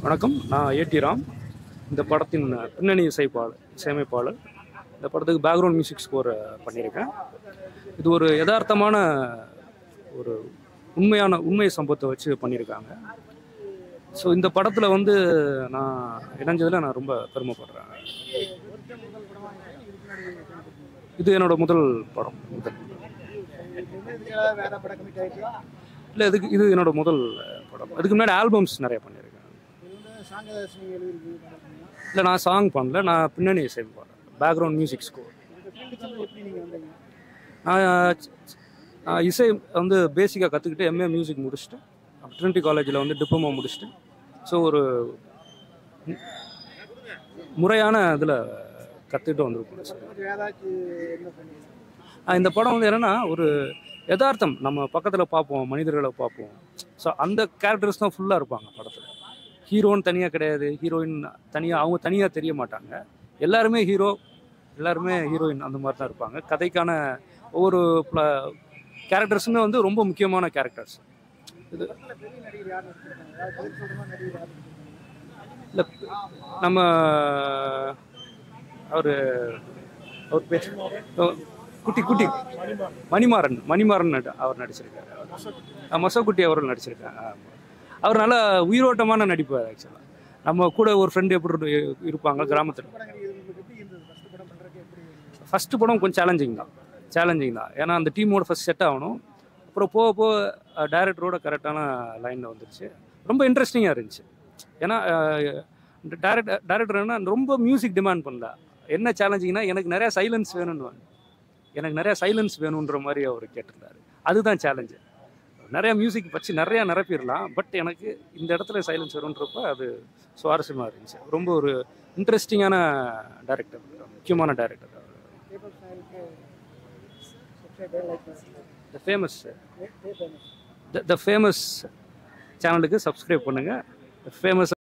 வணக்கம் நான் ஏடி ராம் இந்த படத்தின் பின்னணி இசைப்பாளர் இசையமைப்பாளர் இந்த படத்துக்கு பேக்ரவுண்ட் மியூசிக் ஸ்கோர் பண்ணியிருக்கேன் இது ஒரு யதார்த்தமான ஒரு உண்மையான உண்மை சம்பவத்தை வச்சு பண்ணியிருக்காங்க ஸோ இந்த படத்தில் வந்து நான் இணைஞ்சதில் நான் ரொம்ப பெருமைப்படுறேன் இது என்னோட முதல் படம் முதல் வேற படம் கமிட் ஆயிடுச்சா இல்லை இதுக்கு இது என்னோட முதல் படம் அதுக்கு முன்னாடி ஆல்பம்ஸ் நிறைய பண்ணியிருக்கேன் இது வந்து சாங் ஏதாச்சும் நீங்கள் எழுதிருக்கு இல்லை நான் சாங் பண்ணல நான் பின்னணி இசை பாடுறேன் பேக்ரவுண்ட் மியூசிக் ஸ்கோர் இந்த ஃபீல்டுக்கு வந்து எப்படி நீங்கள் வந்தீங்க நான் நான் இசை வந்து பேசிக்காக கற்றுக்கிட்டு எம்ஏ மியூசிக் முடிச்சுட்டு ட்ரினிட்டி காலேஜில் வந்து டிப்ளமோ முடிச்சுட்டு ஸோ ஒரு மு- முறையான இதில் கற்றுக்கிட்டு வந்திருக்கோம் சார் கொஞ்சம் ஏதாச்சும் என்ன பண்ணீங்க ஆஹ் இந்த படம் வந்து என்னென்னா ஒரு யதார்த்தம் நம்ம பக்கத்தில் பார்ப்போம் மனிதர்களை பார்ப்போம் ஸோ அந்த கேரக்டர்ஸ் தான் ஃபுல்லாக இருப்பாங்க படத்தில் ஹீரோன்னு தனியாக கிடையாது ஹீரோயின் தனியாக அவங்க தனியாக தெரிய மாட்டாங்க எல்லாருமே ஹீரோ எல்லாருமே ஹீரோயின் அந்த மாதிரி தான் இருப்பாங்க கதைக்கான ஒவ்வொரு கேரக்டர்ஸுமே வந்து ரொம்ப முக்கியமான கேரக்டர்ஸ் இது படத்துல பெரிய நடிகர் யார் நடிச்சிருக்காங்க அதாவது பதில் சொல்றமா நடிகர் யார் நடிச்சிருக்காங்க இல்லை நம்ம அவர் அவர் பேர் ஓ, குட்டி குட்டி மணிமாறன் மணிமாறன் நடி- அவர் நடிச்சிருக்காரு ஆ, மொசக்குட்டி அவர்கள் நடிச்சிருக்காங்க ஆமா. அவர் நல்ல உயிரோட்டமான நடிப்பார் ஆக்சுவலாக நம்ம கூட ஒரு ஃப்ரெண்டு எப்படி இரு- இருப்பாங்க கிராமத்தில் படம் கிடையாது உங்களுக்கு எப்படி இருந்தது ஃபர்ஸ்ட் படம் பண்றதுக்கு எப்படி இருந்தது? ஃபஸ்ட்டு படம் கொஞ்சம் சேலஞ்சிங் தான் சேலஞ்சிங் தான் ஏன்னா அந்த டீமோட ஃபஸ்ட் செட் ஆகணும் அப்புறம் போக போக டேரக்டரோட கரெக்டான லைனில் வந்துருச்சு ரொம்ப இன்ட்ரெஸ்டிங்காக இருந்துச்சு ஏன்னா டேரக்டர் டேரக்டர் என்ன ரொம்ப மியூசிக் டிமாண்ட் பண்ணல என்ன சேலஞ்சிங்னா எனக்கு நிறைய சைலன்ஸ் வேணும்னு எனக்கு நிறைய சைலன்ஸ் வேணுன்ற மாதிரி அவர் கேட்டிருந்தாரு அதுதான் சேலஞ்சு நிறைய மியூசிக் வச்சு நிறையா நிரப்பிடலாம் பட் எனக்கு இந்த இடத்துல சைலன்ஸ் வேணுன்றப்ப அது சுவாரஸ்யமாக இருந்துச்சு ரொம்ப ஒரு இன்ட்ரெஸ்டிங்கான டேரக்டர் முக்கியமான டேரக்டர் பேப்பர் ஸ்டைலுக்கு சப்ஸ்கிரைபர் லைக் பண்ணுங்க the famous paper the famous சேனலுக்கு சப்ஸ்கிரைப் பண்ணுங்கள் ஃபேமஸ்